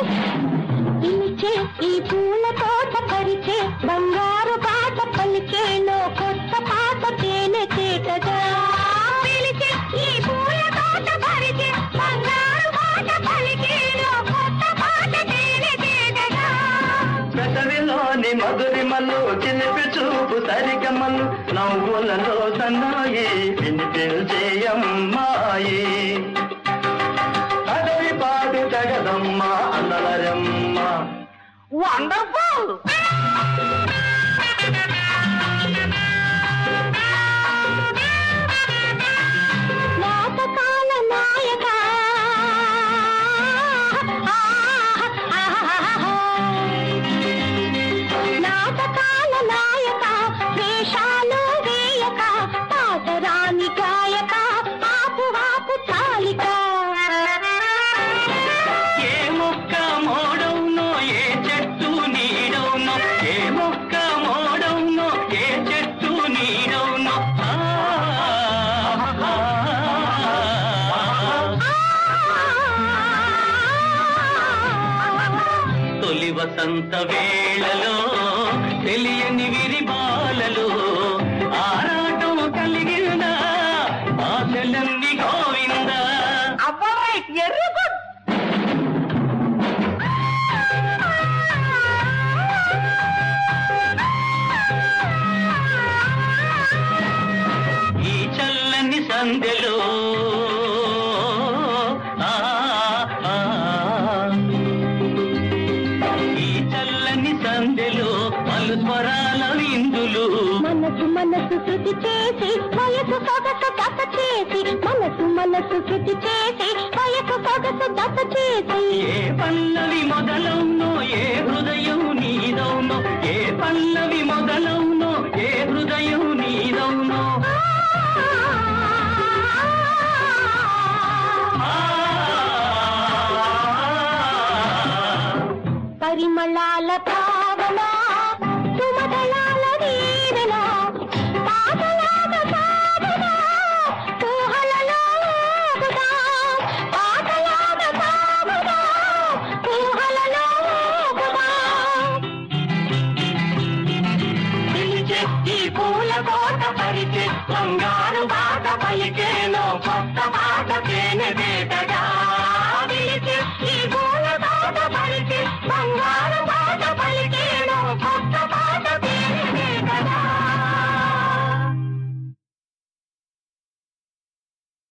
పిలిచే ఈ పూల తోట పరిచే బంగారు పాట పలికేలో కొత్త పాట తేనె చేటగా పిలిచే ఈ పూల తోట పరిచే బంగారు పాట పలికేలో కొత్త పాట తేనె చేటగా పెదవిలోని మధురిమలు చిలిపి చూపు సరిగమలు నవ్వులలో సన్నాయి వినిపించేయమ్మాయి అడవి పాటి తగదమ్మ అన్నలరమ్మ వండర్ఫుల్ నాటకాల నాయక నాటకాల నాయక వేషాలు వేయక పాటరాని గాయక ఆపు ఆపు చాలిక ఏ మొక్క మోడవునో ఏ చెట్టు నీడవునో ఏ మొక్క మోడవునో ఏ చెట్టు నీడవునో ఆ, ఆ, తొలి వసంత వేళలో తెలియని విరిబాలలో ఆరాటం కలిగిన ఆశలన్నీ గోవింద అబ్బాయి వెరీ గుడ్ ఈ చల్లని సందెలో ఆ, ఆ, ఈ చల్లని సందెలో పలు స్వరాల విందులు మనసు మనసు శృతి చేసి వయసు సొగసు దశ చేసి మనసు మనసు శృతి చేసి వయసు సొగసు దశ చేసి ఏ పల్లవి మొదలవునో ఏ హృదయం నీదవునో ఏ పల్లవి మొదలవునో ఏ హృదయం నీదవునో ఆ, పరిమళాల